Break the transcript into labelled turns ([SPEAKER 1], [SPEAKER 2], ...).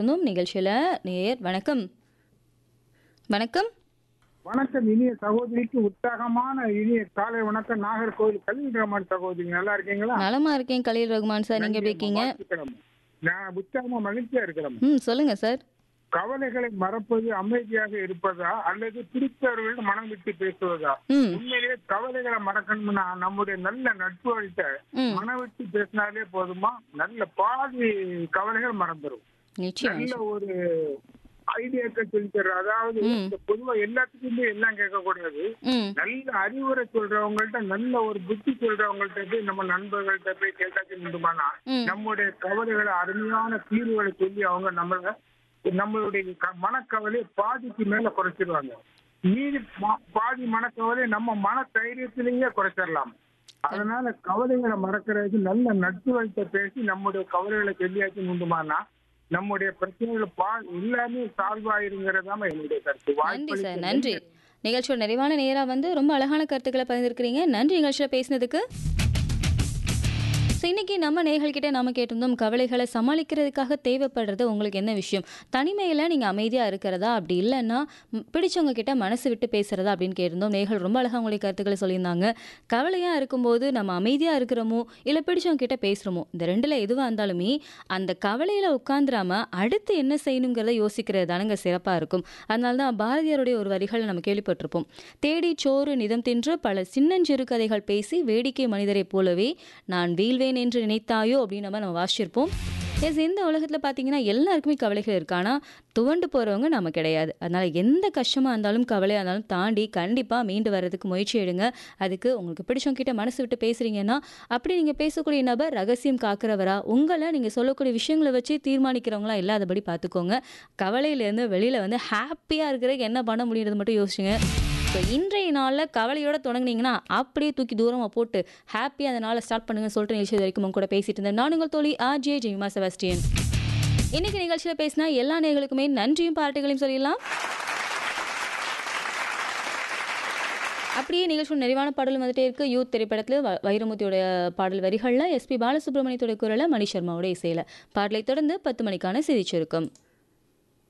[SPEAKER 1] கேட்டிருந்தோம் நிகழ்ச்சியில் நேர் வணக்கம் வணக்கம்
[SPEAKER 2] வணக்கம் இனிய சகோதரிக்கு உற்சாகமான இனிய காலை வணக்கம் நாகர்கோவில் கல்வி ரமன் சகோதரி நல்லா இருக்கீங்களா
[SPEAKER 1] நலமா இருக்கேன் கலீல் ரகுமான் சார் நீங்க எப்படி இருக்கீங்க
[SPEAKER 2] வாழ்த்துக்கள். நான் உற்சாகமா மகிழ்ச்சியா இருக்கிறேன்
[SPEAKER 1] ம் சொல்லுங்க சார்
[SPEAKER 2] கவலைகளை மறப்பது அமைதியாக இருப்பதா அல்லது பிடித்தவர்களிடம் மனம் விட்டு பேசுவதா
[SPEAKER 1] ம்
[SPEAKER 2] உண்மையிலேயே கவலைகளை மறக்கணும்னா நம்முடைய நல்ல நட்பு வழித்த
[SPEAKER 1] ம்
[SPEAKER 2] மனம் விட்டு பேசினாலே போதுமா நல்ல பாதி கவலைகள் மறந்துடும்
[SPEAKER 1] நிச்சயம்
[SPEAKER 2] நல்ல ஒரு ஐடியாக்கள் சொல்லி தர்ற அதாவது
[SPEAKER 1] ம்.
[SPEAKER 2] இந்த பொதுவா எல்லாத்துக்குமே எல்லாம் கேட்கக்கூடாது
[SPEAKER 1] ம்
[SPEAKER 2] நல்ல அறிவுரை சொல்றவங்கள்ட்ட நல்ல ஒரு புத்தி சொல்றவங்கள்ட்ட போய் நம்ம நண்பர்கள்ட்ட போய் கேட்டாச்சு உண்டுமானா
[SPEAKER 1] ம்.
[SPEAKER 2] நம்முடைய கவலைகளை அருமையான தீர்வுகளை சொல்லி அவங்க நம்மள நம்மளுடைய க- மனக்கவலையை பாதிக்கு மேல குறைச்சிருவாங்க மீதி பா- பாதி மனக்கவலை நம்ம மன தைரியத்திலேயே குறைச்சிடலாம் அதனால கவலைகளை மறக்கிறதுக்கு நல்ல நட்பு வைத்த பேசி நம்முடைய கவலைகளை சொல்லியாச்சு உண்டுமானா நம்முடைய பிரச்சனைகள் பா எல்லாமே சால்வ் ஆயிருங்கிறதாம என்னுடைய கருத்து
[SPEAKER 1] நன்றி சார்
[SPEAKER 2] வாய்ப்பளித்த
[SPEAKER 1] நன்றி நிகழ்ச்சியோட நிறைவான நேரா வந்து ரொம்ப அழகான கருத்துக்களை பகிர்ந்துருக்கிறீங்க நன்றி நிகழ்ச்சியில் பேசினதுக்கு ஸோ இன்னைக்கு நம்ம நேயர்கள்கிட்ட நாம கேட்டிருந்தோம் கவலைகளை சமாளிக்கிறதுக்காக தேவைப்படுறது உங்களுக்கு என்ன விஷயம் தனிமையில் நீங்கள் அமைதியாக இருக்கிறதா அப்படி இல்லைன்னா ம், பிடிச்சவங்க கிட்ட மனசு விட்டு பேசுறதா அப்படின்னு கேட்டிருந்தோம் நேயர்கள் ரொம்ப அழகாக உங்களுடைய கருத்துக்களை சொல்லியிருந்தாங்க கவலையாக இருக்கும்போது நம்ம அமைதியாக இருக்கிறோமோ இல்லை பிடிச்சவங்க கிட்ட பேசுகிறோமோ இந்த ரெண்டில் எதுவாக இருந்தாலுமே அந்த கவலையில் உட்காந்துராம அடுத்து என்ன செய்யணுங்கிறத யோசிக்கிறது தானுங்க சிறப்பாக இருக்கும் அதனால தான் பாரதியாருடைய ஒரு வரிகள் நம்ம கேள்விப்பட்டிருப்போம் தேடி சோறு நிதம் தின்று பல சின்னஞ்சிறு கதைகள் பேசி வேடிக்கை மனிதரைப் போலவே நான் வீழ்வேன் என்று நினைத்தாயோ அப்படின்னு நம்ம நம்ம வாசிச்சிருப்போம் எஸ் இந்த உலகத்தில் பார்த்தீங்கன்னா எல்லாருக்குமே கவலைகள் இருக்கு ஆனால் துவண்டு போகிறவங்க நம்ம கிடையாது அதனால் எந்த கஷ்டமாக இருந்தாலும் கவலையாக இருந்தாலும் தாண்டி கண்டிப்பாக மீண்டு வர்றதுக்கு முயற்சி எடுங்க அதுக்கு உங்களுக்கு பிடிச்சவங்க கிட்ட மனசு விட்டு பேசுகிறீங்கன்னா அப்படி நீங்கள் பேசக்கூடிய நபர் ரகசியம் காக்கிறவரா உங்களை நீங்கள் சொல்லக்கூடிய விஷயங்களை வச்சு தீர்மானிக்கிறவங்களா இல்லாதபடி பார்த்துக்கோங்க கவலையிலேருந்து வெளியில் வந்து ஹாப்பியாக இருக்கிறதுக்கு என்ன பண்ண முடியுறது மட்டும் யோசிச்சுங்க ஸோ இன்றைய நாளில் கவலையோட தொடங்குனீங்கன்னா அப்படியே தூக்கி தூரமாக போட்டு ஹாப்பியாக அந்த நாளை ஸ்டார்ட் பண்ணுங்க சொல்லிட்டு நிகழ்ச்சி இது வரைக்கும் உங்க கூட பேசிட்டு இருந்தேன் நான் உங்கள் தோழி ஆர்ஜே ஜெய்மா செபாஸ்டியன் இன்னைக்கு நிகழ்ச்சியில் பேசினா எல்லா நேர்களுக்குமே நன்றியும் பாராட்டுகளையும் சொல்லிடலாம் அப்படியே நிகழ்ச்சி நிறைவான பாடல் வந்துட்டே இருக்கு யூத் திரைப்படத்தில் வ- வைரமுத்தியோட பாடல் வரிகளில் எஸ்பி பாலசுப்ரமணியத்தோட குரலை மணி சர்மாவோட இசையில் பாடலை தொடர்ந்து பத்து மணிக்கான செய்தி சுருக்கம்